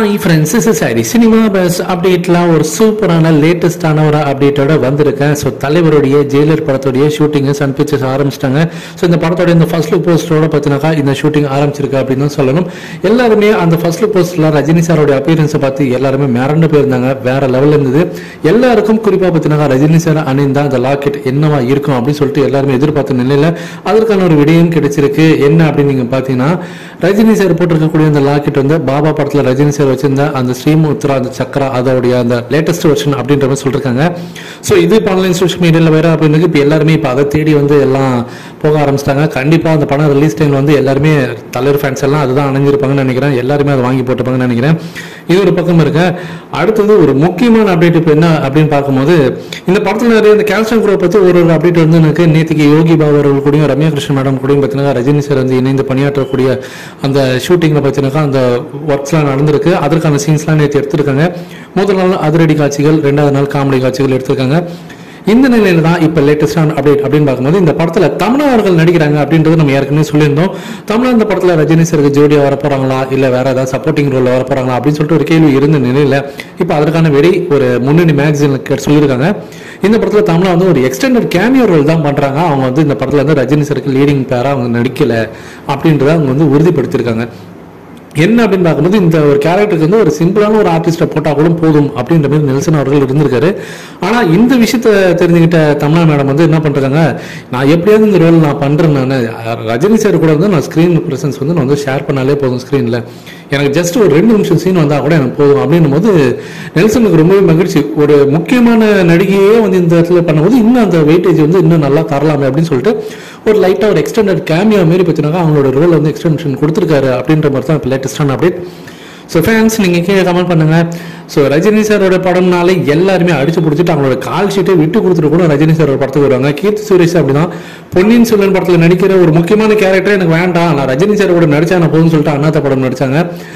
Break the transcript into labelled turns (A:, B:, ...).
A: hi friends is sorry cinema buzz அப்டேட்லாம் ஒரு சூப்பரான லேட்டஸ்டான ஒரு அப்டேட்டோட வந்திருக்கேன் ஸோ தலைவருடைய ஜெயிலர் படத்துடைய ஷூட்டிங் சன் பிக்சர்ஸ் ஆரம்பிச்சிட்டாங்க ஸோ இந்த படத்தோட இந்த ஃபர்ஸ்ட் லுக் போஸ்டரோட பார்த்தினாக்கா இந்த ஷூட்டிங் ஆரம்பிச்சிருக்கு அப்படின்னு தான் சொல்லணும் எல்லாருமே அந்த ஃபர்ஸ்ட் லுக் போஸ்டரில் ரஜினி சாரோட அப்பியரன்ஸை பார்த்து எல்லாருமே மிரண்டு போயிருந்தாங்க வேற லெவலில் இருந்தது எல்லாருக்கும் குறிப்பாக பார்த்தினாக்கா ரஜினி சார் அணிந்தா அந்த லாக்கெட் என்னவா இருக்கும் அப்படின்னு சொல்லிட்டு எல்லாருமே எதிர்பார்த்த நிலையில் அதற்கான ஒரு விடயம் கிடைச்சிருக்கு என்ன அப்படின்னு நீங்கள் பார்த்தீங்கன்னா ரஜினி சார் போட்டிருக்கக்கூடிய அந்த லாக்கெட் வந்து பாபா படத்தில் ரஜினி சார் வச்சிருந்த அந்த ஸ்ரீமுத்ரா அந்த சக்கரா அதோடைய அந்த லேட்டஸ்ட் வெர்ஷன் அப்படின்ற மாதிரி சொல்லிருக்காங்க ஸோ இது இப்போ ஆன்லைன் சோஷியல் மீடியாவில் வேற அப்படின்னு இப்போ எல்லாருமே இப்போ அதை தேடி வந்து எல்லாம் போக ஆரம்பிச்சிட்டாங்க கண்டிப்பாக அந்த படம் ரிலீஸ் டைமில் வந்து எல்லாருமே தலைவர் ஃபேன்ஸ் எல்லாம் அதுதான் அணைஞ்சிருப்பாங்கன்னு நினைக்கிறேன் எல்லாருமே அதை வாங்கி போட்டுப்பாங்கன்னு நினைக்கிறேன் இது ஒரு பக்கம் இருக்க அடுத்தது ஒரு முக்கியமான அப்டேட் இப்போ என்ன அப்படின்னு பார்க்கும்போது இந்த படத்தில் நிறைய இந்த கேல்சியம் குரூப் பற்றி ஒரு ஒரு அப்டேட் வந்து எனக்கு நேற்றுக்கு யோகி பாபு அவர்கள் கூடயும் ரம்யா கிருஷ்ணன் மேடம் கூடயும் பார்த்தீங்கன்னா ரஜினி சார் வந்து இணைந்து பணியாற்றக்கூடிய அந்த ஷூட்டிங்கில் பார்த்தீங்கன்னாக்கா அந்த ஒர்க்ஸ்லாம் நடந்திருக்கு அதற்கான சீன்ஸ்லாம் நேற்று எடுத்திருக்காங்க முதல் நாள் அதிரடி காட்சிகள் ரெண்டாவது நாள் காமெடி காட்சிகள் எடுத்திருக்காங்க இந்த நிலையில தான் இப்போ லேட்டஸ்டான அப்டேட் அப்படின்னு பார்க்கும்போது இந்த படத்தில் தமிழா அவர்கள் நடிக்கிறாங்க அப்படின்றது நம்ம ஏற்கனவே சொல்லியிருந்தோம் தமிழா இந்த படத்தில் ரஜினி சருக்கு ஜோடியா வர போறாங்களா இல்லை வேற ஏதாவது சப்போர்ட்டிங் ரோல் வர போறாங்களா அப்படின்னு சொல்லிட்டு ஒரு கேள்வி இருந்த நிலையில இப்போ அதற்கான வெடி ஒரு முன்னணி மேகசின்ல சொல்லியிருக்காங்க இந்த படத்தில் தமிழா வந்து ஒரு எக்ஸ்டெண்டட் கேமியோ ரோல் தான் பண்றாங்க அவங்க வந்து இந்த படத்தில் வந்து ரஜினி சருக்கு லீடிங் பேரா அவங்க நடிக்கல அப்படின்றத அவங்க வந்து உறுதிப்படுத்தியிருக்காங்க என்ன அப்படின்னு பார்க்கும்போது இந்த ஒரு கேரக்டருக்கு வந்து ஒரு சிம்பிளான ஒரு ஆர்டிஸ்ட்டை போட்டால் கூட போதும் அப்படின்ற மாதிரி நெல்சன் அவர்கள் இருந்திருக்காரு ஆனால் இந்த விஷயத்த தெரிஞ்சுக்கிட்ட தமிழா மேடம் வந்து என்ன பண்ணுறாங்க நான் எப்படியாவது இந்த ரோல் நான் பண்ணுறேன் நான் ரஜினி சார் கூட வந்து நான் ஸ்க்ரீன் ப்ரெசன்ஸ் வந்து நான் வந்து ஷேர் பண்ணாலே போதும் ஸ்க்ரீனில் எனக்கு ஜஸ்ட் ஒரு ரெண்டு நிமிஷம் சீன் வந்தால் கூட எனக்கு போதும் அப்படின்னும் போது நெல்சனுக்கு ரொம்பவே மகிழ்ச்சி ஒரு முக்கியமான நடிகையே வந்து இந்த இடத்துல பண்ணும்போது இன்னும் அந்த வெயிட்டேஜ் வந்து இன்னும் நல்லா தரலாமே அப்படின்னு சொல்லிட்டு ஒரு லைட்டாக ஒரு எக்ஸ்டெண்டட் கேமியோ மாரி பார்த்தீங்கன்னா அவங்களோட ரோல் வந்து எக்ஸ்டென்ஷன் கொடுத்துருக்காரு அப்படின்ற மாதிரி தான் இப்போ லேட்டஸ்டான அப்டேட் ஸோ ஃபேன்ஸ் நீங்கள் கீழே கமெண்ட் பண்ணுங்க ஸோ ரஜினி சாரோட படம்னாலே எல்லாருமே அடிச்சு பிடிச்சிட்டு அவங்களோட கால் ஷீட்டை விட்டு கொடுத்துட்டு கூட ரஜினி சாரோட படத்துக்கு வருவாங்க கீர்த்தி சுரேஷ் அப்படிதான் பொன்னியின் செல்வன் படத்தில் நடிக்கிற ஒரு முக்கியமான கேரக்டர் எனக்கு வேண்டாம் நான் ரஜினி சார் கூட நடிச்சா நான் போதும்னு சொல்லிட்டு அண்ணாத்த படம் நடிச்சாங்க